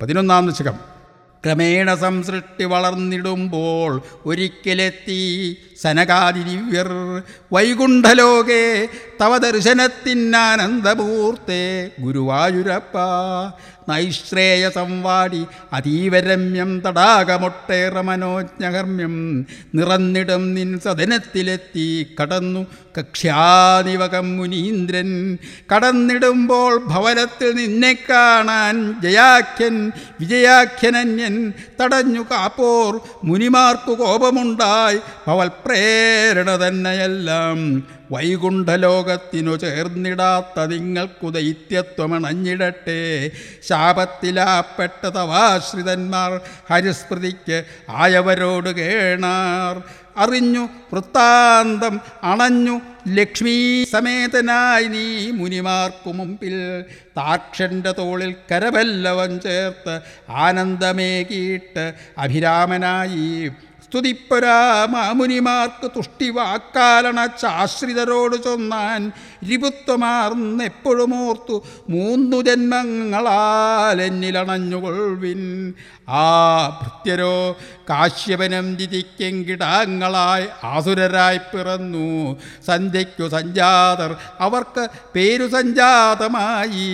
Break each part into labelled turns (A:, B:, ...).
A: പതിനൊന്നാം ദശകം ക്രമേണ സംസൃഷ്ടി വളർന്നിടുമ്പോൾ ഒരിക്കലെത്തി സനകാദി ദിവ്യർ വൈകുണ്ഠലോകെ തവ ദർശനത്തിനാനന്ദമൂർത്തേ ഗുരുവായൂരപ്പ നൈശ്രേയ സംവാടി അതീവരമ്യം തടാകമൊട്ടേറെ മനോജ്ഞകർമ്മ്യം നിറന്നിടും നിൻ സദനത്തിലെത്തി കടന്നു കക്ഷ്യാനിവകം മുനീന്ദ്രൻ കടന്നിടുമ്പോൾ ഭവനത്തിൽ നിന്നെ കാണാൻ ജയാഖ്യൻ വിജയാഖ്യനന്യൻ തടഞ്ഞു കാപ്പോർ മുനിമാർക്കു കോപമുണ്ടായി ഭവൽ പ്രേരണ തന്നെയെല്ലാം വൈകുണ്ഠലോകത്തിനു ചേർന്നിടാത്ത നിങ്ങൾക്കു ദൈത്യത്വമണഞ്ഞിടട്ടെ ശാപത്തിലാപ്പെട്ട തവാശ്രിതന്മാർ ഹരിസ്മൃതിക്ക് ആയവരോട് കേണാർ അറിഞ്ഞു വൃത്താന്തം അണഞ്ഞു ലക്ഷ്മീ സമേതനായി നീ മുനിമാർക്കു മുമ്പിൽ താക്ഷൻ്റെ തോളിൽ കരവല്ലവൻ ചേർത്ത് ആനന്ദമേകിയിട്ട് അഭിരാമനായി സ്തുതിപ്പൊരാ മാമുനിമാർക്ക് തുഷ്ടി വാക്കാലണ ചാശ്രിതരോട് ചൊന്നാൻ രിപുത്വമാർന്നെപ്പോഴും ഓർത്തു മൂന്നു ജന്മങ്ങളാൽ എന്നിലണഞ്ഞുകൊൾവിൻ ആ ഭൃത്യരോ കാശ്യപനം ദിതിക്കെങ്കിടാങ്ങളായി ആസുരരായി പിറന്നു സന്ധ്യയ്ക്കു സഞ്ജാതർ അവർക്ക് പേരു സഞ്ജാതമായി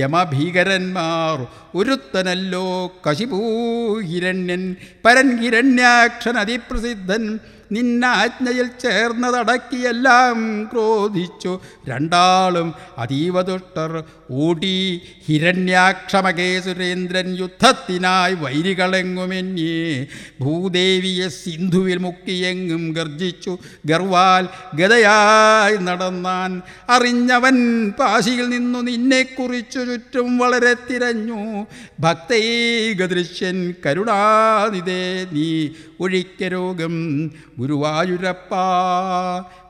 A: യമഭീകരന്മാർ ഒരുത്തനല്ലോ കശിപൂ ഹിരണ്യൻ പരൻ ഹിരണ്യാക്ഷൻ അതിപ്രസിദ്ധൻ നിന്നാജ്ഞയിൽ ചേർന്നതടക്കിയെല്ലാം ക്രോധിച്ചു രണ്ടാളും അതീവ ദുഷ്ടർ ഓടി ഹിരണ്യാക്ഷമകേ സുരേന്ദ്രൻ യുദ്ധത്തിനായി വൈരികളെങ്ങുമെന്യേ ഭൂദേവിയെ സിന്ധുവിൽ മുക്കിയെങ്ങും ഗർജിച്ചു ഗർവാൽ ഗതയായി നടന്നാൻ അറിഞ്ഞവൻ പാശിയിൽ നിന്നു നിന്നെക്കുറിച്ചു ചുറ്റും വളരെ തിരഞ്ഞു ഭക്തൈകദൃശ്യൻ കരുണാനിതേ നീ ഒഴിക്ക രോഗം ഗുരുവായൂരപ്പ